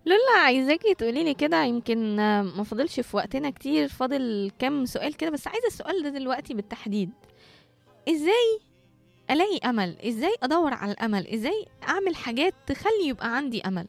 لولا عايزاكي تقولي لي كده يمكن آه، ما فاضلش في وقتنا كتير فاضل كام سؤال كده بس عايزه السؤال ده دلوقتي بالتحديد ازاي الاقي امل ازاي ادور على الامل ازاي اعمل حاجات تخلي يبقى عندي امل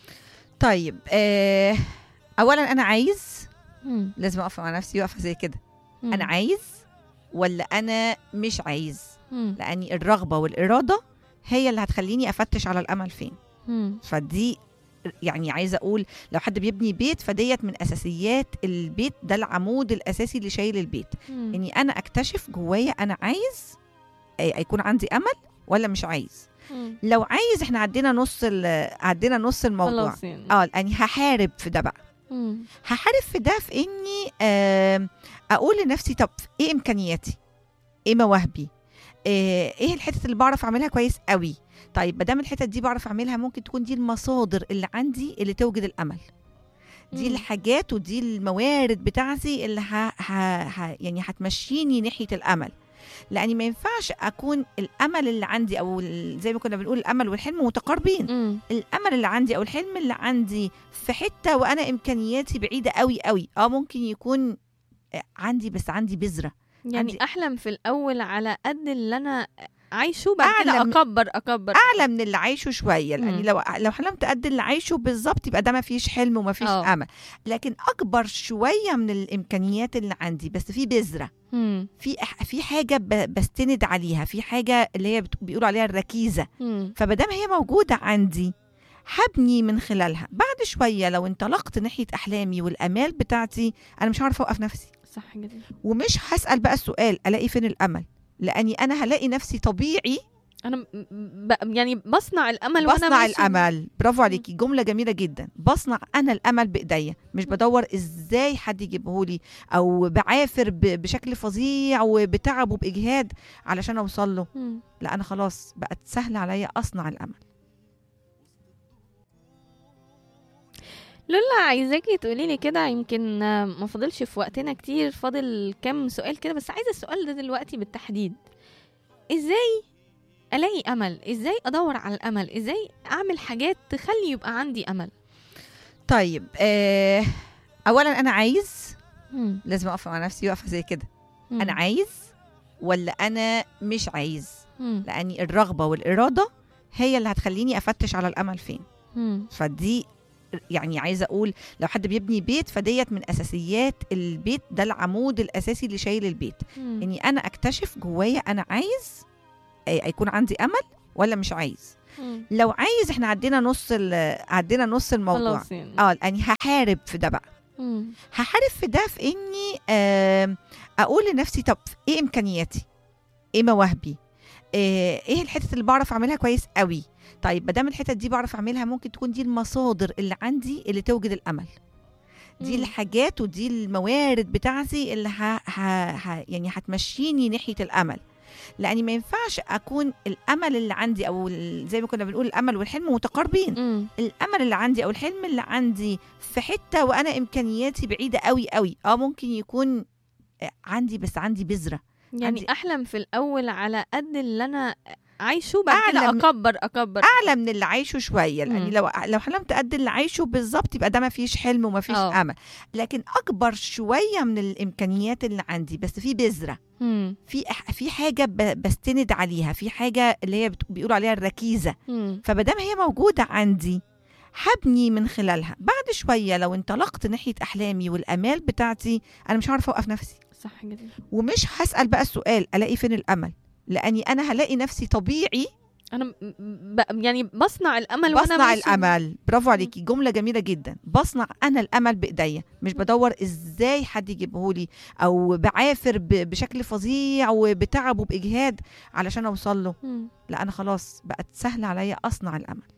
طيب آه اولا انا عايز مم. لازم اقف مع نفسي وقفه زي كده مم. انا عايز ولا انا مش عايز مم. لاني الرغبه والاراده هي اللي هتخليني افتش على الامل فين مم. فدي يعني عايزه اقول لو حد بيبني بيت فديت من اساسيات البيت ده العمود الاساسي اللي شايل البيت مم. اني انا اكتشف جوايا انا عايز أي- يكون عندي امل ولا مش عايز مم. لو عايز احنا عدينا نص ال- عدينا نص الموضوع خلاص يعني اه لاني هحارب في ده بقى مم. هحارب في ده في اني آم، اقول لنفسي طب ايه امكانياتي ايه مواهبي آه، ايه الحتت اللي بعرف اعملها كويس قوي طيب ما دام الحتت دي بعرف اعملها ممكن تكون دي المصادر اللي عندي اللي توجد الامل دي مم. الحاجات ودي الموارد بتاعتي اللي ه... ه... ه... يعني هتمشيني ناحيه الامل لاني ما ينفعش اكون الامل اللي عندي او ال- زي ما كنا بنقول الامل والحلم متقاربين مم. الامل اللي عندي او الحلم اللي عندي في حته وانا امكانياتي بعيده قوي قوي اه ممكن يكون آه، عندي بس عندي بذره يعني عندي- احلم في الاول على قد اللي انا عايشه بعد كده أعلى من- اكبر اكبر اعلى من اللي عايشه شويه لاني مم. لو لو حلمت قد اللي عايشه بالظبط يبقى ده ما فيش حلم وما فيش آه. امل لكن اكبر شويه من الامكانيات اللي عندي بس في بذره مم. في أح- في حاجه ب- بستند عليها في حاجه اللي هي بت- بيقولوا عليها الركيزه مم. فمادام هي موجوده عندي هبني من خلالها بعد شويه لو انطلقت ناحيه احلامي والامال بتاعتي انا مش هعرف اوقف نفسي صح جدا ومش هسال بقى السؤال الاقي فين الامل لاني انا هلاقي نفسي طبيعي انا م- ب... يعني بصنع الامل وانا بصنع ماشي الامل برافو عليكي جمله جميله جدا بصنع انا الامل بايديا مش بدور ازاي حد يجيبهولي او بعافر ب- بشكل فظيع وبتعب وباجهاد علشان اوصل له مم. لا انا خلاص بقت سهل عليا اصنع الامل لولا عايزاكي تقولي لي كده يمكن آه، ما فاضلش في وقتنا كتير فاضل كام سؤال كده بس عايزه السؤال ده دلوقتي بالتحديد ازاي الاقي امل ازاي ادور على الامل ازاي اعمل حاجات تخلي يبقى عندي امل طيب آه اولا انا عايز مم. لازم اقف مع نفسي وقفه زي كده مم. انا عايز ولا انا مش عايز مم. لاني الرغبه والاراده هي اللي هتخليني افتش على الامل فين مم. فدي يعني عايزه اقول لو حد بيبني بيت فديت من اساسيات البيت ده العمود الاساسي اللي شايل البيت مم. اني انا اكتشف جوايا انا عايز أي- يكون عندي امل ولا مش عايز مم. لو عايز احنا عدينا نص ال- عدينا نص الموضوع خلاص يعني اه لاني هحارب في ده بقى مم. هحارب في ده في اني آم، اقول لنفسي طب ايه امكانياتي ايه مواهبي آه، ايه الحتت اللي بعرف اعملها كويس قوي طيب ما دام الحتت دي بعرف اعملها ممكن تكون دي المصادر اللي عندي اللي توجد الامل دي مم. الحاجات ودي الموارد بتاعتي اللي ه... ه... ه... يعني هتمشيني ناحيه الامل لاني ما ينفعش اكون الامل اللي عندي او ال- زي ما كنا بنقول الامل والحلم متقاربين مم. الامل اللي عندي او الحلم اللي عندي في حته وانا امكانياتي بعيده قوي قوي اه ممكن يكون آه، عندي بس عندي بذره يعني عندي- احلم في الاول على قد اللي انا عايشه بعد كده أعلى من- اكبر اكبر اعلى من اللي عايشه شويه لاني مم. لو لو حلمت قد اللي عايشه بالظبط يبقى ده ما فيش حلم وما فيش آه. امل لكن اكبر شويه من الامكانيات اللي عندي بس في بذره مم. في أح- في حاجه ب- بستند عليها في حاجه اللي هي بت- بيقولوا عليها الركيزه مم. فمادام هي موجوده عندي هبني من خلالها بعد شويه لو انطلقت ناحيه احلامي والامال بتاعتي انا مش هعرف اوقف نفسي صح جدا ومش هسال بقى السؤال الاقي فين الامل لاني انا هلاقي نفسي طبيعي انا م- ب... يعني بصنع الامل وانا بصنع ماشي الامل برافو عليكي جمله جميله جدا بصنع انا الامل بايديا مش بدور ازاي حد يجيبهولي او بعافر ب- بشكل فظيع وبتعب وباجهاد علشان اوصل له مم. لا انا خلاص بقت سهل عليا اصنع الامل